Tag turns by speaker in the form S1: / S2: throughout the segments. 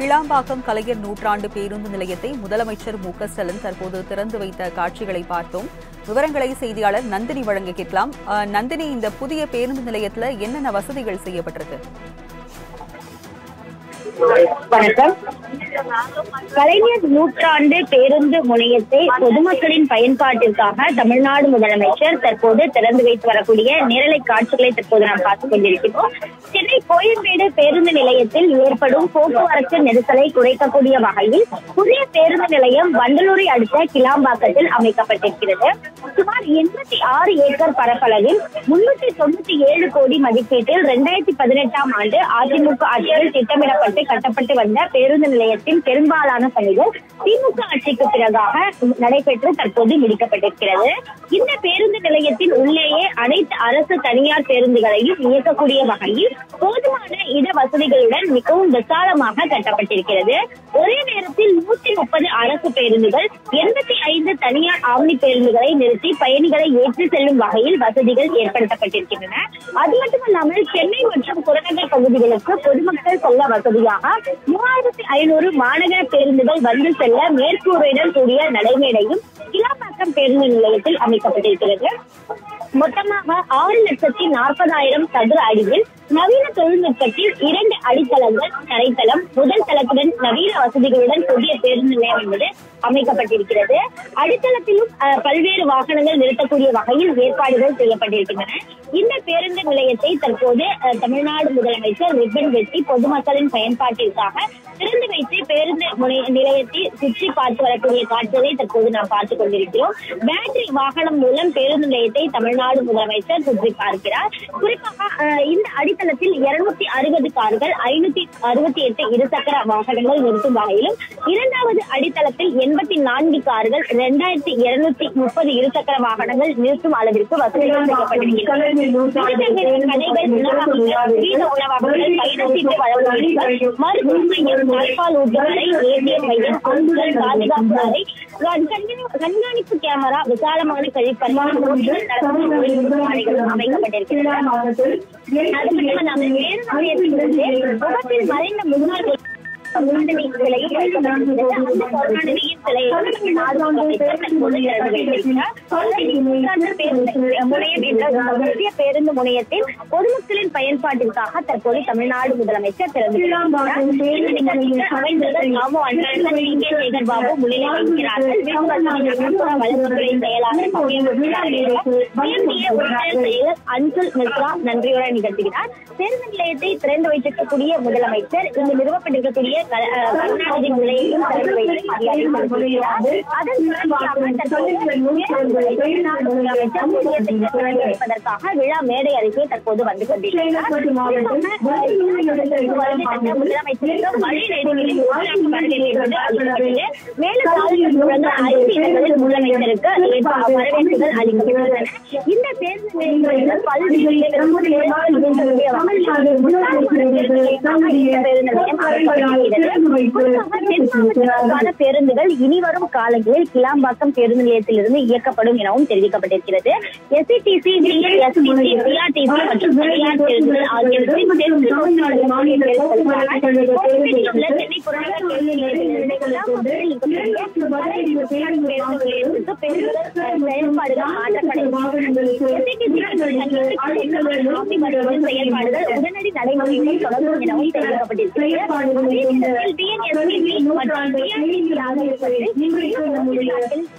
S1: கிளாம்பாக்கம் கலைஞர் நூற்றாண்டு பேருந்து நிலையத்தை முதலமைச்சர் மு க ஸ்டாலின் தற்போது திறந்து வைத்த காட்சிகளை பார்த்தோம் விவரங்களை செய்தியாளர் நந்தினி வழங்க கேட்கலாம் அஹ், நந்தினி இந்த புதிய பேருந்து நிலையத்துல என்னென்ன வசதிகள் செய்யப்பட்டிருக்கு
S2: வணக்கம் கலைஞர் நூற்றாண்டு பேருந்து முனையத்தை பொதுமக்களின் பயன்பாட்டிற்காக தமிழ்நாடு முதலமைச்சர் தற்போது திறந்து வைத்து வரக்கூடிய நேரலை காட்சிகளை தற்போது நாம் பார்த்துக் கொண்டிருக்கிறோம் சென்னை கோயம்பேடு பேருந்து நிலையத்தில் ஏற்படும் போக்குவரத்து நெரிசலை குறைக்கக்கூடிய வகையில் புதிய பேருந்து நிலையம் வண்டலூரை அடுத்த கிளாம்பாக்கத்தில் அமைக்கப்பட்டிருக்கிறது சுமார் எண்பத்தி ஆறு ஏக்கர் பரப்பளவில் முன்னூத்தி தொண்ணூத்தி ஏழு கோடி மதிப்பீட்டில் இரண்டாயிரத்தி பதினெட்டாம் ஆண்டு அதிமுக ஆட்சியில் திட்டமிடப்பட்டு கட்டப்பட்டு வந்த பேருந்து நிலையத்தின் பெரும்பாலான பணிகள் திமுக ஆட்சிக்கு பிறகாக நடைபெற்று தற்போது முடிக்கப்பட்டிருக்கிறது இந்த பேருந்து நிலையத்தின் உள்ளேயே அனைத்து அரசு தனியார் பேருந்துகளையும் இயக்கக்கூடிய வகையில் போதுமான இட வசதிகளுடன் மிகவும் விசாலமாக கட்டப்பட்டிருக்கிறது ஒரே நேரத்தில் நூத்தி முப்பது அரசு பேருந்துகள் எண்பத்தி ஐந்து தனியார் ஆம்னி பேருந்துகளை நிறுத்தி பயணிகளை ஏற்றி செல்லும் வகையில் வசதிகள் ஏற்படுத்தப்பட்டிருக்கின்றன அது மட்டுமல்லாமல் சென்னை மற்றும் புறநகர் பகுதிகளுக்கு பொதுமக்கள் செல்ல வசதியாக மூவாயிரத்தி ஐநூறு மாநகர பேருந்துகள் வந்து செல்ல மேற்கூரையுடன் கூடிய நடைமேடையும் கிளாம்பாக்கம் பேருந்து நிலையத்தில் அமைக்கப்பட்டிருக்கிறது மொத்தமாக ஆறு லட்சத்தி நாற்பதாயிரம் சதுர அடியில் நவீன தொழில்நுட்பத்தில் இரண்டு அடித்தளங்கள் தரைத்தளம் முதல் தளத்துடன் நவீன வசதிகளுடன் புதிய பேருந்து நிலையம் என்பது அமைக்கப்பட்டிருக்கிறது அடித்தளத்திலும் அஹ், பல்வேறு வாகனங்கள் நிறுத்தக்கூடிய வகையில் ஏற்பாடுகள் செய்யப்பட்டிருக்கின்றன இந்த பேருந்து நிலையத்தை தற்போது அஹ், தமிழ்நாடு முதலமைச்சர் ரிப்பன் வெட்டி பொதுமக்களின் பயன்பாட்டிற்காக திறந்து வைத்து பேருந்து முனை- நிலையத்தை சுற்றி பார்த்து வரக்கூடிய காட்சிகளை தற்போது நாம் பார்த்துக் கொண்டிருக்கிறோம் பேட்டரி வாகனம் மூலம் பேருந்து நிலையத்தை தமிழ்நாடு முதலமைச்சர் சுற்றி பார்க்கிறார் குறிப்பாக அஹ், இந்த அடித்தளத்தில் இருநூத்தி அறுபது கார்கள் ஐநூத்தி அறுபத்தி எட்டு இருசக்கர வாகனங்கள் நிறுத்தும் வகையிலும் இரண்டாவது அடித்தளத்தில் எண்பத்தி நான்கு கார்கள் இரண்டாயிரத்தி இருநூத்தி முப்பது இருசக்கர வாகனங்கள் நிறுத்தும் அளவிற்கு வசதிகள் செய்யப்பட்டிருக்கிறது திருநகரின் கடைகள் உணவகங்கள் வீத உணவகங்கள் பயணச்சீட்டு வழங்குவீர்கள் மருத்துவ மையம் தாய்ப்பால் ஊட்டுகளை ஏடிஎம் மையம் பொருட்கள் பாதுகாப்பு அறை கண்- கண்காணி- கண்காணிப்பு கேமரா விசாலமான கழிப்பறை நோட்டுகள் நடத்தும் பணிகளும் அமைக்கப்பட்டிருக்கின்றன அது மட்டுமல்லாமல் பேருந்து நிலையத்திலிருந்து முகத்தில் மறைந்த முன்னாள் கருணாநிதி சிலையை வைக்கப்பட்டிருக்கிறது. அந்த கருணாநிதியின் சிலையை தமிழ்நாடு முதலமைச்சர் தற்போது திறந்து வைத்திருக்கிறார். நூற்றாண்டு பேருந்து முனையம் என்ற இந்த புதிய பேருந்து முனையத்தில் பொதுமக்களின் பயன்பாட்டிற்காக தற்போது தமிழ்நாடு முதலமைச்சர் திறந்து வைத்திருக்கிறார். இந்த நிகழ்ச்சிக்கு அமைச்சர்கள் ராமு அன்பழகன், டி. கே. சேகர் பாபு முன்னிலை வகிக்கிறார்கள். விவசாய வளர்ச்சித்துறை செயலாளர் உயர்நிலை உறுப்பினர் செயலர் அன்சுல் மிஸ்ரா நன்றியுடன் நிகழ்த்துகிறார் பேருந்து நிலையத்தை திறந்து வைத்திருக்கக்கூடிய முதலமைச்சர் இங்கு நிறுவப்பட்டிருக்கக்கூடிய க- அஹ் கருணாநிதி நிலையையும் திறந்து வைத்து மரியாதை செலுத்துகிறார் அதன் தொடர்ச்சியாக தற்போது பேருந்து நிலையத்தை முதலமைச்சர் முக்கியத்துவத்தை திறந்து வைப்பதற்காக விழா மேடை அருகே தற்போது வந்து கொண்டிருக்கிறார் குறிப்பாக முதலமைச்சருக்கு வழி நெடுகிலும் உள்நாட்டு வரவேற்பு என்பது அளிக்கப்பட்டது மேலும் சாதனை தொடர்ந்து ஐந்து இடங்களில் முதலமைச்சருக்கு ஏற்ப வரவேற்புகள் அளிக்கப்பட்டுள்ளன இந்த தேர்தல் நிலையங்களில் பல்வேறு பேருந்துகள் இயங்கக்கூடிய வகையில் பேருந்து நிலையம் அமைக்கப்பட்டிருக்கிறது. குறிப்பாக தென் மாவட்டங்களுக்கான பேருந்துகள் இனி வரும் காலங்களில் கிளாம்பாக்கம் பேருந்து நிலையத்திலிருந்து இயக்கப்படும் எனவும் தெரிவிக்கப்பட்டிருக்கிறது எஸ்சிடிசி எஸ்டிசி பிஆர்டிசி மற்றும் தனியார் பேருந்துகள் ஆகியவற்றின் சேர்ந்து கோவிலில் உள்ள சென்னை புறநகர் பேருந்து நிலையத்திலிருந்து கிளாம்பாக்கத்தில் இருக்கக்கூடிய பல்வேறு பேருந்து நிலையத்திற்கு பேருந்துகள் செயல்பாடுகள் மாற்றப்படும் செயல்பாடுகள் உடனடி நடைமுறையில் தொடங்கும் எனவும் தெரிவிக்கப்பட்டிருக்கிறது அதே நேரத்தில் டிஎன்எஸ்டிபி மற்றும் பிஆர்டிசி ஆகியவற்றில்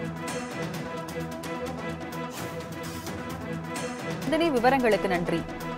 S1: நந்தினி விவரங்களுக்கு நன்றி